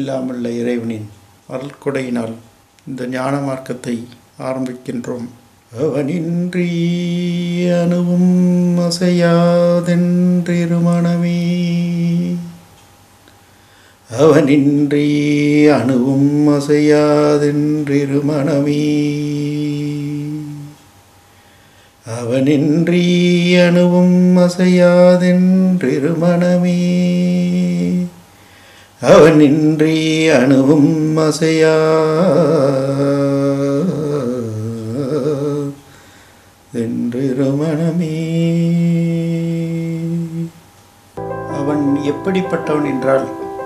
எல்லாம் உள்ள இறைவனின் அருள்கொடையினால் இந்த ஞான மார்க்கத்தை ஆரம்பிக்கின்றோம் அவனின்றி அணுவும் அசையாதென்றிருமணமே அவனின்றி அணுவும் அசையாதென்றிருமணமே அவனின்றி அணுவும் அசையாதென்றிருமணமே அவனின்றி அணுவும் அசையா என்றிருமணமே அவன் எப்படிப்பட்டவன் என்றால்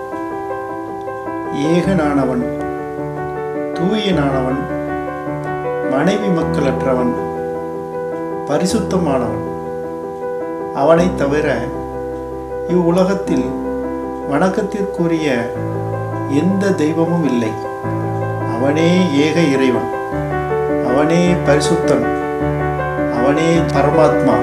ஏகனானவன் தூயனானவன் மனைவி மக்களற்றவன் பரிசுத்தமானவன் அவனை தவிர இவ்வுலகத்தில் வணக்கத்திற்குரிய எந்த தெய்வமும் இல்லை அவனே ஏக இறைவன் அவனே பரிசுத்தன் அவனே பரமாத்மா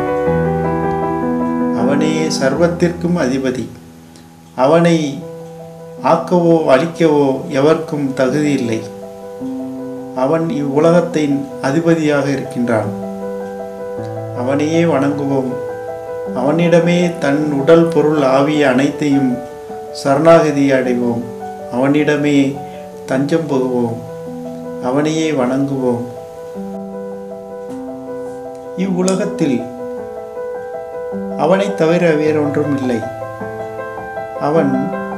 அவனே சர்வத்திற்கும் அதிபதி அவனை ஆக்கவோ அழிக்கவோ எவர்க்கும் தகுதி இல்லை அவன் இவ்வுலகத்தின் அதிபதியாக இருக்கின்றான் அவனையே வணங்குவோம் அவனிடமே தன் உடல் பொருள் ஆவிய அனைத்தையும் சரணாகதி அடைவோம் அவனிடமே தஞ்சம் புகுவோம் அவனையே வணங்குவோம் இவ்வுலகத்தில் அவனை தவிர வேறொன்றும் இல்லை அவன்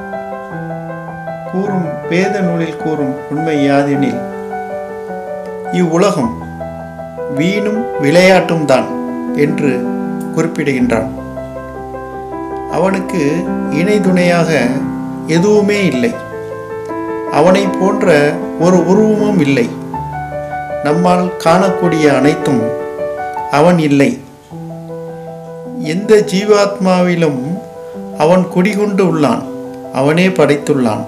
கூறும் வேத நூலில் கூறும் உண்மை யாதெனில் இவ்வுலகம் வீணும் விளையாட்டும் தான் என்று குறிப்பிடுகின்றான் அவனுக்கு இணை துணையாக எதுவுமே இல்லை அவனை போன்ற ஒரு உருவமும் இல்லை நம்மால் காணக்கூடிய அனைத்தும் அவன் இல்லை எந்த ஜீவாத்மாவிலும் அவன் குடிகொண்டு உள்ளான் அவனே படைத்துள்ளான்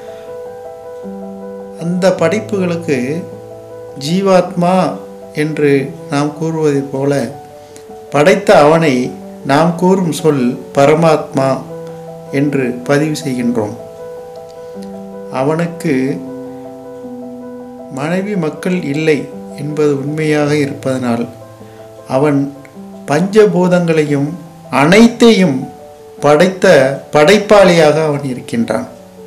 அந்த படைப்புகளுக்கு ஜீவாத்மா என்று நாம் கூறுவதைப் போல படைத்த அவனை நாம் கூறும் சொல் பரமாத்மா என்று பதிவு செய்கின்றோம் அவனுக்கு மனைவி மக்கள் இல்லை என்பது உண்மையாக இருப்பதனால் அவன் பஞ்சபூதங்களையும் அனைத்தையும் படைத்த படைப்பாளியாக அவன் இருக்கின்றான்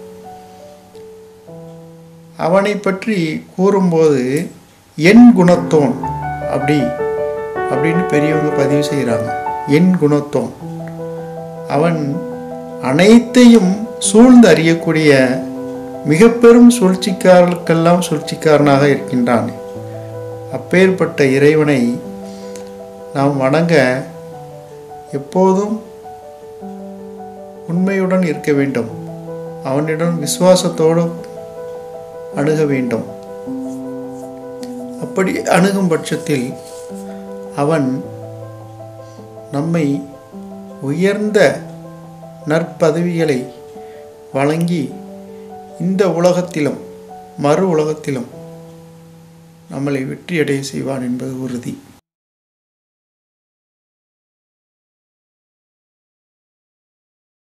அவனை பற்றி கூறும்போது என் குணத்தோன் அப்படி அப்படின்னு பெரியவங்க பதிவு செய்கிறாங்க என் குணத்தோன் அவன் அனைத்தையும் சூழ்ந்து அறியக்கூடிய மிக பெரும் சூழ்ச்சிக்காரர்களுக்கெல்லாம் சூழ்ச்சிக்காரனாக இருக்கின்றான் அப்பேற்பட்ட இறைவனை நாம் வணங்க எப்போதும் உண்மையுடன் இருக்க வேண்டும் அவனிடம் விசுவாசத்தோடு அணுக வேண்டும் அப்படி அணுகும் பட்சத்தில் அவன் நம்மை உயர்ந்த நற்பதவிகளை வழங்கி இந்த உலகத்திலும் மறு உலகத்திலும் நம்மளை வெற்றியடைய செய்வான் என்பது உறுதி